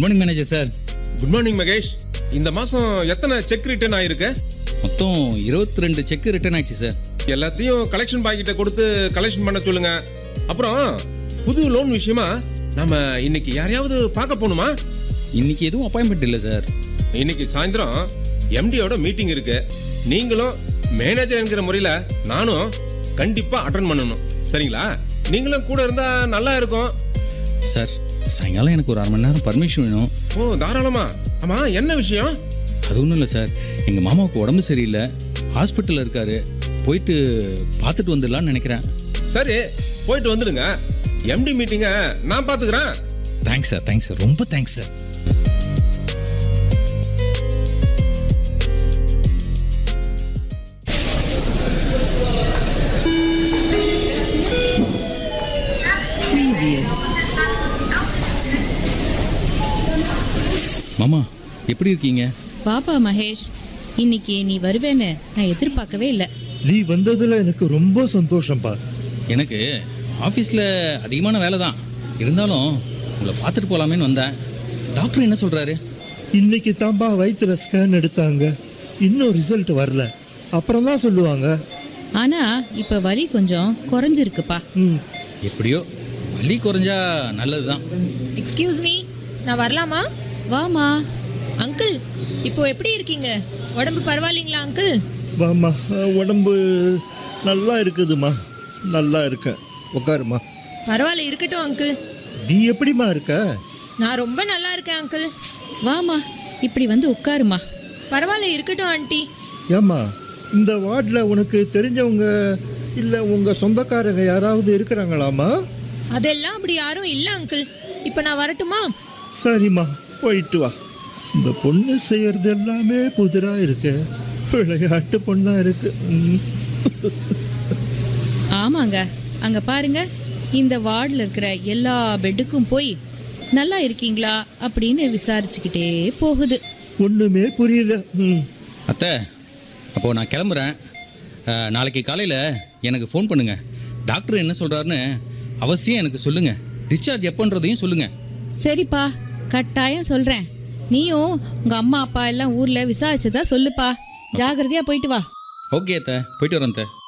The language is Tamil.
Good morning manager sir good morning Mahesh இந்த மாசம் எத்தனை செக் ரிட்டர்ன் ஆயிருக்கு மொத்தம் இருபத்தி ரெண்டு செக் ரிட்டர்ன் ஆயிடுச்சு சார் எல்லாத்தையும் கலெக்ஷன் பாக்கிட்ட கொடுத்து கலெக்ஷன் பண்ண சொல்லுங்க அப்புறம் புது லோன் விஷயமா நாம இன்னைக்கு யாரையாவது பார்க்க போகணுமா இன்னைக்கு எதுவும் அப்பாயின்மெண்ட் இல்லை சார் இன்னைக்கு சாயந்தரம் எம்டியோட மீட்டிங் இருக்கு நீங்களும் மேனேஜர் என்கிற முறையில நானும் கண்டிப்பா அட்டன் பண்ணணும் சரிங்களா நீங்களும் கூட இருந்தா நல்லா இருக்கும் சார் சாயங்காலம் எனக்கு ஒரு அரை மணி நேரம் பர்மிஷன் வேணும் ஓ தாராளமா ஆமா என்ன விஷயம் அது ஒன்றும் இல்லை சார் எங்கள் மாமாவுக்கு உடம்பு சரியில்லை ஹாஸ்பிட்டலில் இருக்காரு போயிட்டு பார்த்துட்டு வந்துடலான்னு நினைக்கிறேன் சரி போயிட்டு வந்துடுங்க எம்டி மீட்டிங்கை நான் பாத்துக்கிறேன் தேங்க்ஸ் சார் தேங்க்ஸ் சார் ரொம்ப தேங்க்ஸ் சார் மாமா எப்படி இருக்கீங்க பாப்பா மகேஷ் இன்னைக்கு நீ வருவேன்னு நான் எதிர்பார்க்கவே இல்லை நீ வந்ததுல எனக்கு ரொம்ப சந்தோஷம்பா எனக்கு ஆஃபீஸில் அதிகமான வேலை தான் இருந்தாலும் உங்களை பார்த்துட்டு போகலாமேன்னு வந்தேன் டாக்டர் என்ன சொல்கிறாரு இன்னைக்கு தான்பா வயிற்றுல ஸ்கேன் எடுத்தாங்க இன்னும் ரிசல்ட் வரல அப்புறம் தான் சொல்லுவாங்க ஆனா இப்ப வலி கொஞ்சம் குறைஞ்சிருக்குப்பா ம் எப்படியோ வலி குறைஞ்சா நல்லது தான் எக்ஸ்கியூஸ் மீ நான் வரலாமா வாமா அங்கிள் இப்போ எப்படி இருக்கீங்க உடம்பு பரவாயில்லைங்களா அங்கிள் வாம்மா அஹ், உடம்பு நல்லா இருக்குதுமா நல்லா இருக்கேன் உட்காருமா பரவாயில்ல இருக்கட்டும் அங்கிள் நீ எப்படிம்மா இருக்க நான் ரொம்ப நல்லா இருக்கேன் அங்கிள் வாமா இப்படி வந்து உட்காருமா பரவாயில்ல இருக்கட்டும் ஆண்டி ஏம்மா இந்த வார்டில் உனக்கு தெரிஞ்சவங்க இல்லை உங்கள் சொந்தக்காரங்க யாராவது இருக்கிறாங்களாம்மா அதெல்லாம் அப்படி யாரும் இல்ல அங்கிள் இப்போ நான் வரட்டுமா சரிம்மா போயிட்டு வா இந்த பொண்ணு செய்யறது எல்லாமே புதிரா இருக்கு விளையாட்டு பொண்ணா இருக்கு ம். ஆமாங்க அங்க பாருங்க இந்த வார்டில் இருக்கிற எல்லா பெட்டுக்கும் போய் நல்லா இருக்கீங்களா அப்படின்னு விசாரிச்சுக்கிட்டே போகுது ஒண்ணுமே புரியல ம் அத்தை அப்போது நான் கிளம்புறேன் அஹ், நாளைக்கு காலையில் எனக்கு ஃபோன் பண்ணுங்க டாக்டர் என்ன சொல்கிறாருன்னு அவசியம் எனக்கு சொல்லுங்கள் டிஸ்சார்ஜ் எப்போன்றதையும் சொல்லுங்கள் சரிப்பா கட்டாயம் சொல்றேன் நீயும் உங்க அம்மா அப்பா எல்லாம் ஊர்ல விசாரிச்சதா சொல்லுப்பா ஜாகிரதையா போயிட்டு வா ஓகே அத்தை போயிட்டு வரேன் அத்தை